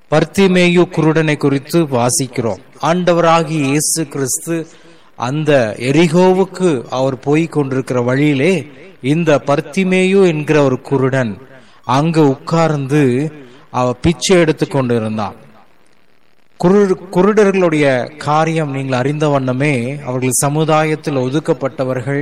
பர்த்திமேயு குருடனை குறித்து வாசிக்கிறோம் ஆண்டவராகிய இயேசு கிறிஸ்து அந்த எரிகோவுக்கு அவர் போய் கொண்டிருக்கிற வழியிலே இந்த பர்த்திமேயு என்கிற ஒரு குருடன் அங்கு உட்கார்ந்து அவ பிச்சை எடுத்து கொண்டிருந்தான் குரு குருடர்களுடைய காரியம் நீங்கள் அறிந்த வண்ணமே அவர்கள் சமுதாயத்தில் ஒதுக்கப்பட்டவர்கள்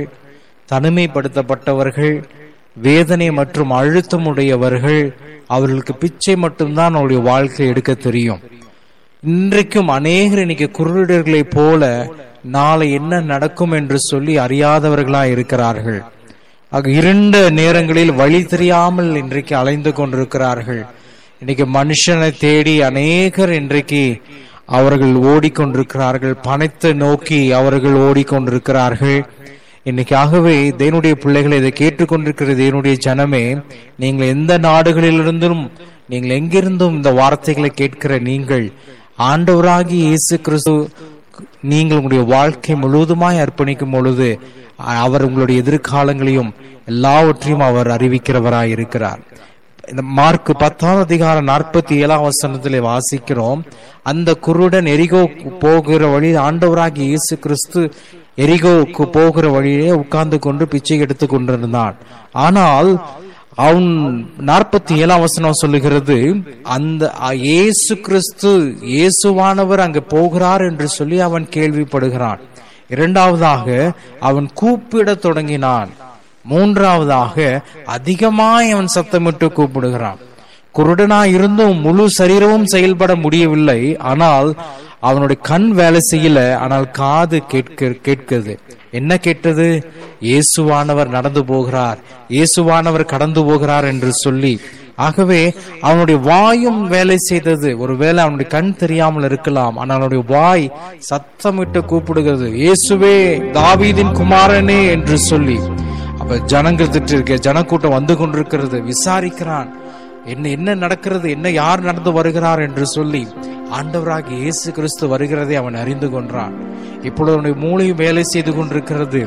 தனிமைப்படுத்தப்பட்டவர்கள் வேதனை மற்றும் அழுத்தம் உடையவர்கள் அவர்களுக்கு பிச்சை மட்டும்தான் அவருடைய வாழ்க்கை எடுக்க தெரியும் இன்றைக்கும் அநேகர் இன்னைக்கு குருடர்களைப் போல நாளை என்ன நடக்கும் என்று சொல்லி அறியாதவர்களா இருக்கிறார்கள் ஆக இரண்டு நேரங்களில் வழி தெரியாமல் இன்றைக்கு அலைந்து கொண்டிருக்கிறார்கள் இன்னைக்கு மனுஷனை தேடி அநேகர் இன்றைக்கு அவர்கள் ஓடிக்கொண்டிருக்கிறார்கள் பணத்தை நோக்கி அவர்கள் ஓடிக்கொண்டிருக்கிறார்கள் இன்னைக்காகவே தேவனுடைய பிள்ளைகளை இதை கேட்டுக்கொண்டிருக்கிற தேவனுடைய ஜனமே நீங்கள் எந்த நாடுகளிலிருந்தும் நீங்கள் எங்கிருந்தும் இந்த வார்த்தைகளை கேட்கிற நீங்கள் ஆண்டவராகி இயேசு கிறிஸ்து நீங்கள் உங்களுடைய வாழ்க்கை முழுவதுமாய் அர்ப்பணிக்கும் பொழுது அவர் உங்களுடைய எதிர்காலங்களையும் எல்லாவற்றையும் அவர் அறிவிக்கிறவராய் இருக்கிறார் இந்த மார்க் பத்தாவது அதிகாரம் நாற்பத்தி ஏழாம் வசனத்திலே வாசிக்கிறோம் அந்த குருடன் எரிகோ போகிற வழி ஆண்டவராகி இயேசு கிறிஸ்து எரிகோவுக்கு போகிற வழியிலே உட்கார்ந்து கொண்டு பிச்சை எடுத்து கொண்டிருந்தான் ஆனால் அவன் நாற்பத்தி ஏழாம் வசனம் சொல்லுகிறது அந்த இயேசு கிறிஸ்து இயேசுவானவர் அங்கு போகிறார் என்று சொல்லி அவன் கேள்விப்படுகிறான் இரண்டாவதாக அவன் கூப்பிடத் தொடங்கினான் மூன்றாவதாக அதிகமாய் அவன் சத்தமிட்டு கூப்பிடுகிறான் குருடனா இருந்தும் முழு சரீரமும் செயல்பட முடியவில்லை ஆனால் அவனுடைய கண் வேலை செய்யல ஆனால் காது கேட்க கேட்கிறது என்ன கேட்டது இயேசுவானவர் நடந்து போகிறார் இயேசுவானவர் கடந்து போகிறார் என்று சொல்லி ஆகவே அவனுடைய வாயும் வேலை செய்தது ஒருவேளை அவனுடைய கண் தெரியாமல் இருக்கலாம் ஆனால் அவனுடைய வாய் சத்தமிட்டு கூப்பிடுகிறது இயேசுவே தாவீதின் குமாரனே என்று சொல்லி அப்ப ஜனங்கள் திட்டு இருக்க ஜனக்கூட்டம் வந்து கொண்டிருக்கிறது விசாரிக்கிறான் என்ன என்ன நடக்கிறது என்ன யார் நடந்து வருகிறார் என்று சொல்லி ஆண்டவராக இயேசு கிறிஸ்து வருகிறதை அவன் அறிந்து கொண்டான் இப்பொழுது அவனுடைய மூளையும் வேலை செய்து கொண்டிருக்கிறது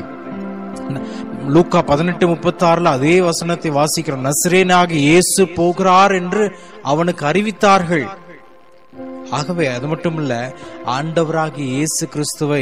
லூக்கா பதினெட்டு முப்பத்தி ஆறுல அதே வசனத்தை வாசிக்கிறோம் நசிரேனாக இயேசு போகிறார் என்று அவனுக்கு அறிவித்தார்கள் ஆகவே அது மட்டும் இல்ல ஆண்டவராகி இயேசு கிறிஸ்துவை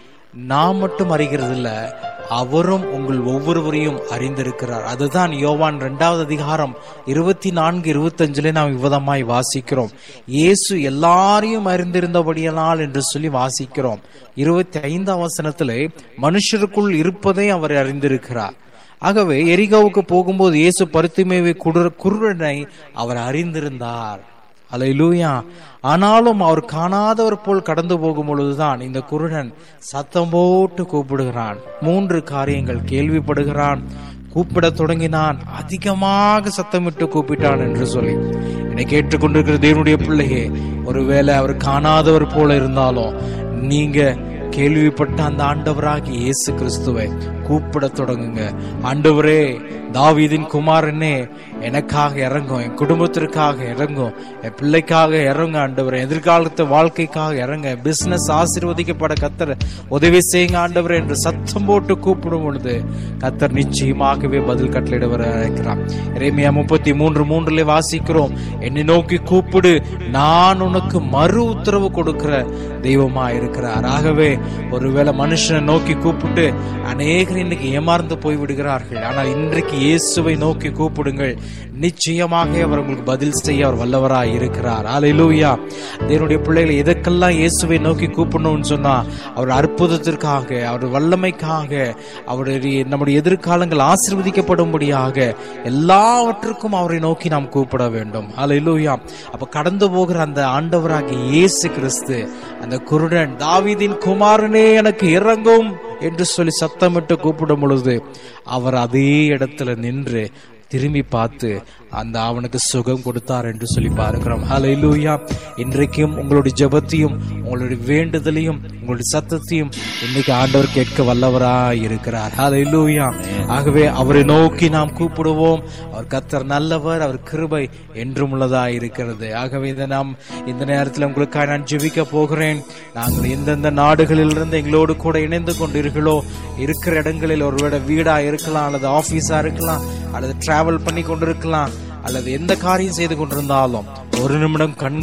நாம் மட்டும் அறிகிறது இல்ல அவரும் உங்கள் ஒவ்வொருவரையும் அறிந்திருக்கிறார் அதுதான் யோவான் இரண்டாவது அதிகாரம் இருபத்தி நான்கு இருபத்தஞ்சுல நாம் விவதமாய் வாசிக்கிறோம் இயேசு எல்லாரையும் அறிந்திருந்தபடியனால் என்று சொல்லி வாசிக்கிறோம் இருபத்தி ஐந்தாம் வசனத்திலே மனுஷருக்குள் இருப்பதை அவர் அறிந்திருக்கிறார் ஆகவே எரிகாவுக்கு போகும்போது இயேசு பருத்திமேவை குடுற குருடனை அவர் அறிந்திருந்தார் அலையிலூயா ஆனாலும் அவர் காணாதவர் போல் கடந்து போகும் பொழுதுதான் இந்த குருடன் சத்தம் போட்டு கூப்பிடுகிறான் மூன்று காரியங்கள் கேள்விப்படுகிறான் கூப்பிட தொடங்கினான் அதிகமாக சத்தமிட்டு கூப்பிட்டான் என்று சொல்லி என்னை கேட்டுக்கொண்டிருக்கிற தேவனுடைய பிள்ளையே ஒருவேளை அவர் காணாதவர் போல இருந்தாலும் நீங்க கேள்விப்பட்ட அந்த ஆண்டவராகி இயேசு கிறிஸ்துவை கூப்பிட தொடங்குங்க ஆண்டவரே தாவீதின் குமாரனே எனக்காக இறங்கும் என் குடும்பத்திற்காக இறங்கும் என் பிள்ளைக்காக இறங்க ஆண்டவரே எதிர்காலத்து வாழ்க்கைக்காக இறங்க பிசினஸ் ஆசீர்வதிக்கப்பட கத்தர் உதவி செய்யுங்க ஆண்டவரே என்று சத்தம் போட்டு கூப்பிடும் பொழுது கத்தர் நிச்சயமாகவே பதில் கட்டளையிட இருக்கிறார் இறைமையா முப்பத்தி மூன்று மூன்றுல வாசிக்கிறோம் என்னை நோக்கி கூப்பிடு நான் உனக்கு மறு உத்தரவு கொடுக்கிற தெய்வமா இருக்கிறார் ஆகவே ஒருவேளை மனுஷனை நோக்கி கூப்பிட்டு அநேகர் இன்னைக்கு ஏமாந்து போய் விடுகிறார்கள் ஆனால் இன்றைக்கு இயேசுவை நோக்கி கூப்பிடுங்கள் நிச்சயமாக அவர் உங்களுக்கு பதில் செய்ய அவர் வல்லவராய் இருக்கிறார் அலையிலூயா தேவனுடைய பிள்ளைகளை எதற்கெல்லாம் இயேசுவை நோக்கி கூப்பிடணும்னு சொன்னா அவர் அற்புதத்திற்காக அவர் வல்லமைக்காக அவருடைய நம்முடைய எதிர்காலங்கள் ஆசிர்வதிக்கப்படும்படியாக எல்லாவற்றுக்கும் அவரை நோக்கி நாம் கூப்பிட வேண்டும் அலையிலூயா அப்ப கடந்து போகிற அந்த ஆண்டவராகிய இயேசு கிறிஸ்து அந்த குருடன் தாவீதின் குமாரனே எனக்கு இறங்கும் என்று சொல்லி சத்தமிட்டு கூப்பிடும் பொழுது அவர் அதே இடத்துல நின்று திரும்பி பார்த்து அந்த அவனுக்கு சுகம் கொடுத்தார் என்று சொல்லி பார்க்கிறோம் ஹalleluya இன்றைக்கும் உங்களுடைய ஜெபத்தையும் உங்களுடைய வேண்டுதலையும் உங்களுடைய சத்தத்தையும் இன்னைக்கு ஆண்டவர் கேட்க வல்லவராய் இருக்கிறார் ஹalleluya ஆகவே அவரை நோக்கி நாம் கூப்பிடுவோம் அவர் கத்தர் நல்லவர் அவர் கிருபை என்றும் உள்ளதாய் இருக்கிறது ஆகவே இதை நாம் இந்த நேரத்தில் உங்களுக்காக நான் ஜெபிக்க போகிறேன் நாங்கள் எந்தெந்த நாடுகளிலிருந்து எங்களோடு கூட இணைந்து கொண்டீர்களோ இருக்கிற இடங்களில் ஒருவேளை வீடா இருக்கலாம் அல்லது ஆபீஸா இருக்கலாம் அல்லது டிராவல் பண்ணி கொண்டிருக்கலாம் அல்லது எந்த காரியம் செய்து கொண்டிருந்தாலும் ஒரு நிமிடம் கண்